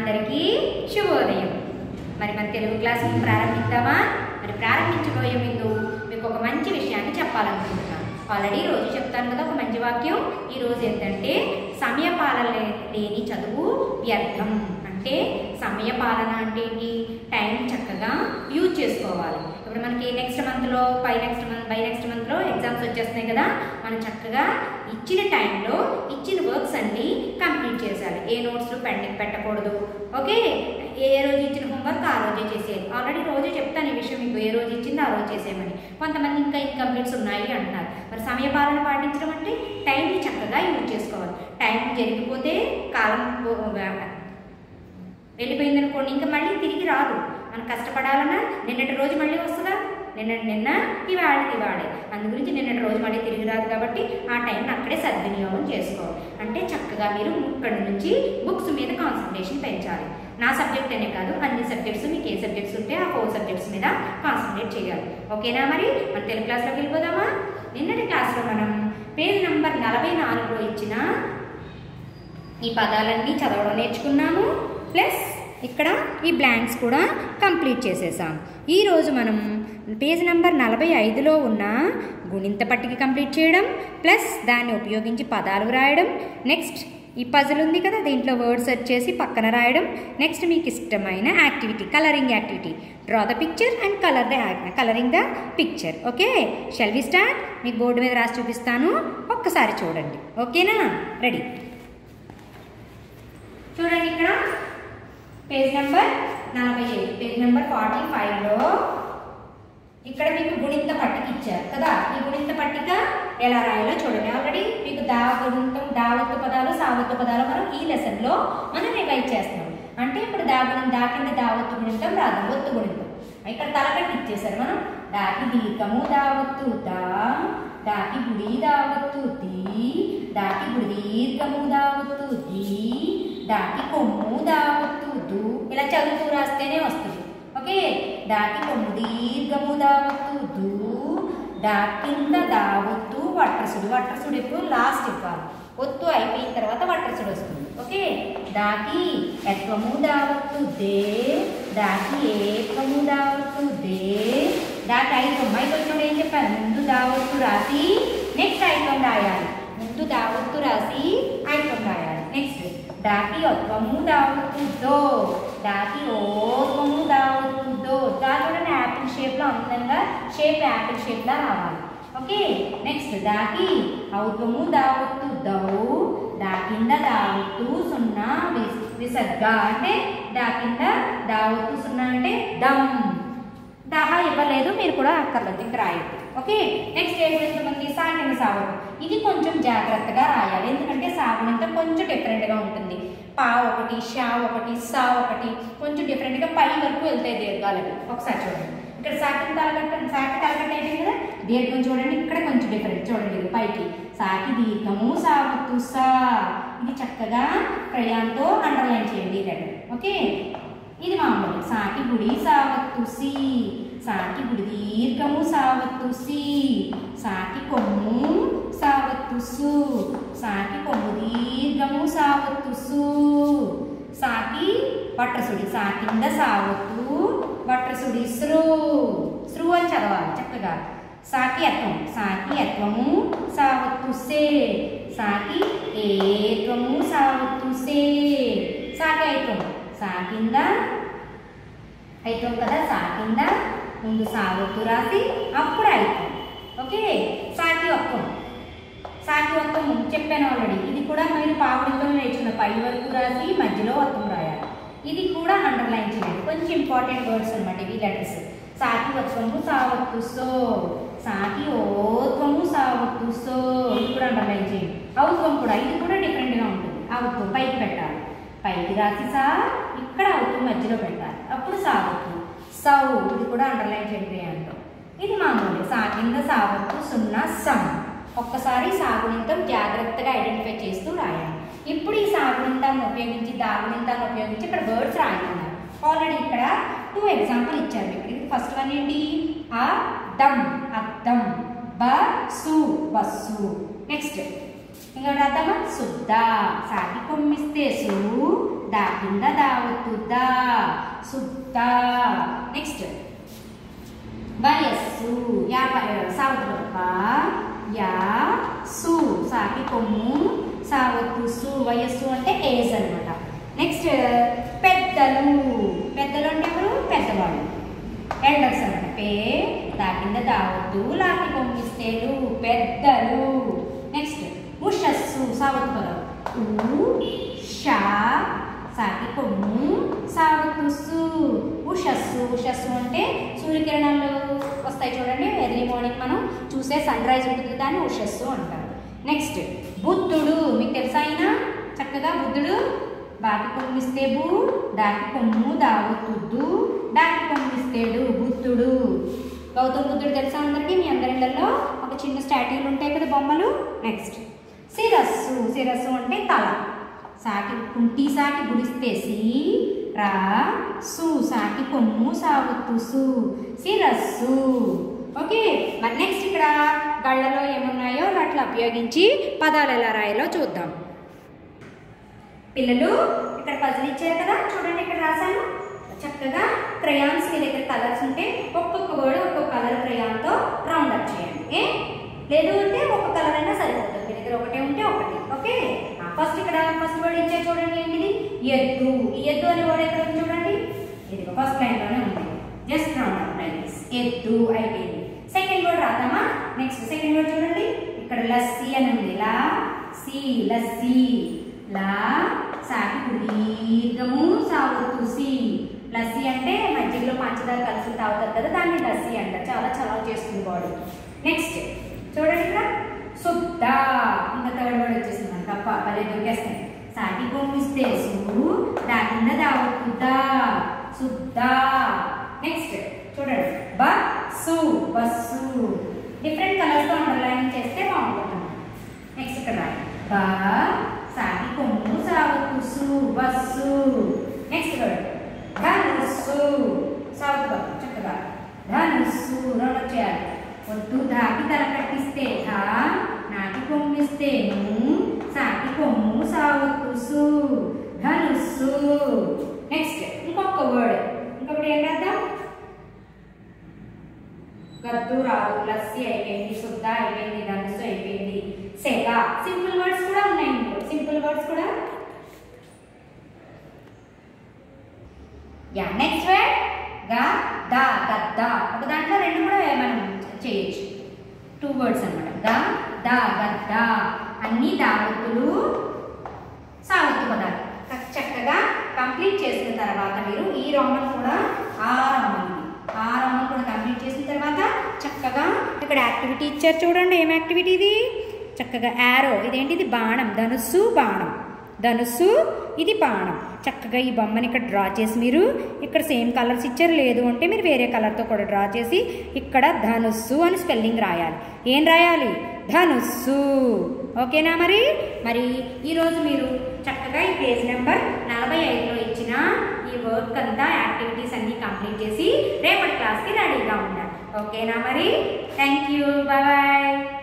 అందరికీ శుభోదయం మరి మన తెలుగు క్లాస్ ప్రారంభిద్దామా మరి ప్రారంభించబోయే ముందు మీకు ఒక మంచి విషయాన్ని చెప్పాలనుకుంటున్నాను ఆల్రెడీ రోజు చెప్తాను కదా ఒక మంచి వాక్యం ఈ రోజు ఏంటంటే సమయపాలన లే- లేని చదువు వ్యర్థం అంటే సమయపాలన అంటే ఏంటి టైం చక్కగా యూజ్ చేసుకోవాలి ఇప్పుడు మనకి నెక్స్ట్ మంత్లో పై నెక్స్ట్ మంత్ బై నెక్స్ట్ మంత్లో ఎగ్జామ్స్ వచ్చేస్తున్నాయి కదా మనం చక్కగా ఇచ్చిన టైంలో ఇచ్చిన వర్క్స్ అన్ని కంప్లీట్ చేయాలి ఏ నోట్స్లు పెండింగ్ పెట్టకూడదు ఓకే ఏ రోజు ఇచ్చిన హోంవర్క్ ఆ రోజే చేసేయాలి ఆల్రెడీ రోజే చెప్తాను ఈ విషయం మీకు ఏ రోజు ఇచ్చింది ఆ రోజు చేసేయమని కొంతమంది ఇంకా ఇన్కంప్లీట్స్ ఉన్నాయి అంటున్నారు మరి సమయపాలన పాటించడం అంటే టైంని చక్కగా యూజ్ చేసుకోవాలి టైం జరిగిపోతే కాలం పో- వెళ్ళిపోయింది అనుకోండి ఇంకా మళ్ళీ తిరిగి రాదు మనం కష్టపడాలన్నా నిన్నటి రోజు మళ్ళీ వస్తుందా నిన్న నిన్న ఇవాళ ఇవాడే అందు గురించి నిన్నటి రోజు మళ్ళీ తిరిగి రాదు కాబట్టి ఆ టైంని అక్కడే సద్వినియోగం చేసుకోవాలి అంటే చక్కగా మీరు ఇక్కడి నుంచి బుక్స్ మీద కాన్సన్ట్రేషన్ పెంచాలి నా సబ్జెక్ట్ అనే కాదు అన్ని సబ్జెక్ట్స్ మీకు ఏ సబ్జెక్ట్స్ ఉంటే ఆ ఫోర్ సబ్జెక్ట్స్ మీద కాన్సన్ట్రేట్ చేయాలి ఓకేనా మరి మన తెలుగు క్లాస్లోకి వెళ్ళిపోదామా నిన్నటి క్లాస్లో మనం పేజ్ నంబర్ నలభై నాలుగులో ఇచ్చిన ఈ పదాలన్నీ చదవడం నేర్చుకున్నాము ప్లస్ ఇక్కడ ఈ బ్లాంక్స్ కూడా కంప్లీట్ చేసేసాం ఈరోజు మనం పేజ్ నెంబర్ నలభై ఐదులో ఉన్న గుణింత పట్టిక కంప్లీట్ చేయడం ప్లస్ దాన్ని ఉపయోగించి పదాలు రాయడం నెక్స్ట్ ఈ పజిల్ ఉంది కదా దీంట్లో వర్డ్స్ వచ్చేసి పక్కన రాయడం నెక్స్ట్ మీకు ఇష్టమైన activity colouring activity draw the picture and colour the colouring the picture okay shall we start మీకు బోర్డు మీద రాసి చూపిస్తాను ఒక్కసారి చూడండి ఓకేనా రెడీ చూడండి ఇక్కడ పేజ్ నెంబర్ నలభై ఐదు పేజ్ నెంబర్ ఫార్టీ ఫైవ్లో ఇక్కడ మీకు గుణింత పట్టిక ఇచ్చారు కదా ఈ గుణింత పట్టిక ఎలా రాయాలో చూడండి ఆల్రెడీ మీకు దా గుణింతం దావత్తు పదాలు సావత్తు పదాలు మనం ఈ లెసన్లో మనం రివైజ్ చేస్తున్నాం అంటే ఇప్పుడు దా గుణం దా కింద దావత్తు గుణింతం రాదు ఒత్తు గుణింతం ఇక్కడ తలకట్టి ఇచ్చేసారు మనం దాకి దీర్ఘము దావత్తు దా దాకి గుడి దావత్తు దీ దాకి గుడి దీర్ఘము దావత్తు దీ దాకి కొమ్ము దావత్తు దు ఇలా చదువుతూ రాస్తేనే వస్తుంది ఓకే దాకి కొమ్ము దీర్ఘము దావత్తు దు దా కింద దావత్తు వట్రసుడు వట్రసుడు ఎప్పుడు లాస్ట్ ఇవ్వాలి ఒత్తు అయిపోయిన తర్వాత వట్రసుడు వస్తుంది ఓకే దాకి ఎత్వము దావత్తు దే దాకి ఏత్వము దావత్తు దే దాకి ఐతం ఐతం వచ్చినప్పుడు ఏం చెప్పాను ముందు దావత్తు రాసి నెక్స్ట్ ఐతం రాయాలి ముందు దావత్తు రాసి ఐతం రాయాలి నెక్స్ట్ దాకి ఒత్వము దావత్తు దో దాకి ఓత్వము దావత్తు దో దా చూడండి యాపిల్ షేప్లో అందంగా షేప్ యాపిల్ షేప్లా రావాలి ఓకే నెక్స్ట్ దాకి ఔత్వము దావత్తు దౌ దా కింద దావత్తు సున్నా విస్- విసర్గ అంటే దా కింద దావత్తు సున్నా అంటే దమ్ దహ ఇవ్వలేదు మీరు కూడా అక్కర్లేదు ఇంకా రాయద్దు ఓకే నెక్స్ట్ ఏం ఎంతమంది సాగిన సాగుడు ఇది కొంచెం జాగ్రత్తగా రాయాలి ఎందుకంటే సాగునంత కొంచెం డిఫరెంట్గా ఉంటుంది పా ఒకటి షా ఒకటి సా ఒకటి కొంచెం డిఫరెంట్గా పై వరకు వెళ్తాయి దీర్ఘాలవి ఒకసారి చూడండి ఇక్కడ సాకి తలగట్ట సాకి తలగట్ట అయిపోయింది కదా దీర్ఘం చూడండి ఇక్కడ కొంచెం డిఫరెంట్ చూడండి ఇది పైకి సాకి దీర్ఘము సాగుతు సా ఇది చక్కగా క్రయాంతో అండర్లైన్ చేయండి ఈ లెటర్ ఓకే ఇది మామూలు సాకి గుడి సావత్తు సి సాకి గుడి దీర్ఘము సావత్తు సి సాకి కొమ్ము సావత్తు సు సాకి కొమ్ము దీర్ఘము సావత్తు సు సాకి వట్రసుడి సా కింద సావత్తు వట్రసుడి స్రు స్రు అని చదవాలి చక్కగా సాకి అత్వం సాకి అత్వము సావత్తు సే సాకి ఏత్వము సావత్తు సే సాకి ఐత్వం సా కింద ఐత్వం కదా సా కింద ముందు సావత్తు రాసి అప్పుడు ఐత్వం ఓకే సాకి ఒక్కం సాకి ఒక్కం చెప్పాను ఆల్రెడీ ఇది కూడా మీరు పావుడితో నేర్చుకున్న పై వరకు రాసి మధ్యలో ఒత్తం రాయాలి ఇది కూడా అండర్లైన్ చేయండి కొంచెం ఇంపార్టెంట్ వర్డ్స్ అనమాట ఇవి లెటర్స్ సాకి ఒత్వము సావత్తు సో సాకి ఓత్వము సావత్తు సో ఇది కూడా అండర్లైన్ చేయండి ఔత్వం కూడా ఇది కూడా డిఫరెంట్గా ఉంటుంది ఔత్వం పైకి పెట్టాలి పైకి రాసి సా ఇక్కడ అవుతూ మధ్యలో పెట్టాలి అప్పుడు సావత్తు సౌ ఇది కూడా అండర్లైన్ చేయండి అంటాం ఇది మామూలు సా కింద సావత్తు సున్నా సం ఒక్కసారి సాగునింతం జాగ్రత్తగా ఐడెంటిఫై చేస్తూ రాయాలి ఇప్పుడు ఈ సాగునింతాన్ని ఉపయోగించి దాగునింతాన్ని ఉపయోగించి ఇక్కడ వర్డ్స్ రాయమన్నారు ఆల్రెడీ ఇక్కడ టూ ఎగ్జాంపుల్ ఇచ్చారు ఇక్కడ ఇది ఫస్ట్ వన్ ఏంటి ఆ దమ్ అద్దం బ సు బస్సు నెక్స్ట్ ఇంకా రాద్దామా శుద్ధ సాకి కొమ్మిస్తే సు దా కింద దావత్తు దా శుద్ధ నెక్స్ట్ వయస్సు యా సావత్వ యా సు సాకి కొమ్ము సావత్తు సు వయస్సు అంటే ఏజ్ అనమాట నెక్స్ట్ పెద్దలు పెద్దలు అంటే ఎవరు పెద్దవాళ్ళు ఎల్డర్స్ అనమాట పే దా కింద దావద్దు లాకి కొమ్మిస్తేలు పెద్దలు నెక్స్ట్ ఉషస్సు సావత్తు పదం ఉ షా సాకి కొమ్ము సావత్తు సు ఉషస్సు ఉషస్సు అంటే సూర్యకిరణాలు వస్తాయి చూడండి ఎర్లీ మార్నింగ్ మనం చూసే సన్ రైజ్ ఉంటుంది దాన్ని ఉషస్సు అంటారు నెక్స్ట్ బుద్ధుడు మీకు తెలుసా ఆయన చక్కగా బుద్ధుడు బాకి కొమ్మిస్తే బు దాకి కొమ్ము దావుతుద్దు దాకి కొమ్మిస్తేడు బుద్ధుడు గౌతమ బుద్ధుడు తెలుసా అందరికీ మీ అందరిళ్ళల్లో ఒక చిన్న స్టాట్యూలు ఉంటాయి కదా బొమ్మలు నెక్స్ట్ శిరస్సు శిరస్సు అంటే తల సాకి కుంటి సాకి గుడిస్తే సి రా సు సాకి కొమ్ము సాగుతు సు శిరస్సు ఓకే మరి నెక్స్ట్ ఇక్కడ గళ్ళలో ఏమున్నాయో వాటిని ఉపయోగించి పదాలు ఎలా రాయాలో చూద్దాం పిల్లలు ఇక్కడ పజిల్ ఇచ్చారు కదా చూడండి ఇక్కడ రాశాను చక్కగా క్రయాన్స్ మీ దగ్గర కలర్స్ ఉంటే ఒక్కొక్క వర్డ్ ఒక్కొక్క కలర్ క్రయాన్తో రౌండ్ అప్ చేయండి ఏ లేదు అంటే ఒక కలర్ అయినా సరిపోతుంది మీ దగ్గర ఒకటే ఉంటే ఒకటి ఓకే ఫస్ట్ ఇక్కడ ఫస్ట్ వర్డ్ ఇచ్చే చూడండి ఏంటిది ఎద్దు ఈ ఎద్దు అనే వర్డ్ ఎక్కడ ఉంది చూడండి ఇది ఫస్ట్ లైన్ లోనే ఉంది just round up like this ఎద్దు అయిపోయింది సెకండ్ వర్డ్ రాద్దామా నెక్స్ట్ సెకండ్ వర్డ్ చూడండి ఇక్కడ లస్సీ అని ఉంది లా సి లస్సీ లా సాకి దీర్ఘము సాగుతూ సి లస్సీ అంటే మజ్జిగలో పంచదార కలిసి తాగుతారు కదా దాన్ని లస్సీ అంటారు చాలా చలవ చేస్తుంది బాడీ నెక్స్ట్ చూడండి ఇక్కడ శుద్ధ ఇంకా థర్డ్ వర్డ్ వచ్చేసింది మనకి అప్ప భలే దొరికేస్తాయి సాటి పంపిస్తే సు దా కింద దావుతుందా శుద్ధ నెక్స్ట్ చూడండి బస్సు బస్సు డిఫరెంట్ కలర్స్తో అండర్లైన్ చేస్తే బాగుంటుంది నెక్స్ట్ ఇక్కడ బా సాటి కొమ్ము సాగుతు సు బస్సు నెక్స్ట్ వర్డ్ ధనుస్సు సాగుతు చక్కగా ధనుస్సు రెండు వచ్చేయాలి వద్దు దాకి తల కట్టిస్తే ధా నాకి కొమ్మిస్తేను సాకి కొమ్ము సాగుతు సు ధనుస్సు నెక్స్ట్ ఇంకొక వర్డ్ ఇంకొకటి ఏం రాద్దాం గద్దు రాదు లస్సీ అయిపోయింది శుద్ధ అయిపోయింది ధనుసు అయిపోయింది సెగ సింపుల్ వర్డ్స్ కూడా ఉన్నాయి ఇందులో సింపుల్ వర్డ్స్ కూడా యా నెక్స్ట్ వర్డ్ గా దా గద్ద ఒక దాంట్లో రెండు కూడా మనం చేయొచ్చు టూ వర్డ్స్ అన్నమాట గా దా గద్ద అన్ని దావత్తులు సాగుతు పదాలు చక్కగా కంప్లీట్ చేసిన తర్వాత మీరు ఈ రోమన్ కూడా ఆ రోమన్ ఆ రోమన్ కూడా కంప్లీట్ చేసిన తర్వాత చక్కగా ఇక్కడ యాక్టివిటీ ఇచ్చారు చూడండి ఏం యాక్టివిటీ ఇది చక్కగా యారో ఇదేంటిది బాణం ధనుస్సు బాణం ధనుస్సు ఇది బాణం చక్కగా ఈ బొమ్మని ఇక్కడ డ్రా చేసి మీరు ఇక్కడ సేమ్ కలర్స్ ఇచ్చారు లేదు అంటే మీరు వేరే కలర్తో కూడా డ్రా చేసి ఇక్కడ ధనుస్సు అని స్పెల్లింగ్ రాయాలి ఏం రాయాలి ధనుస్సు ఓకేనా మరి మరి ఈరోజు మీరు చక్కగా ఈ పేజ్ నెంబర్ నలభై ఐదులో ఇచ్చిన ఈ వర్క్ అంతా యాక్టివిటీస్ అన్నీ కంప్లీట్ చేసి రేపటి క్లాస్కి రెడీగా ఉండాలి ఓకేనా మరి థ్యాంక్ యూ బాయ్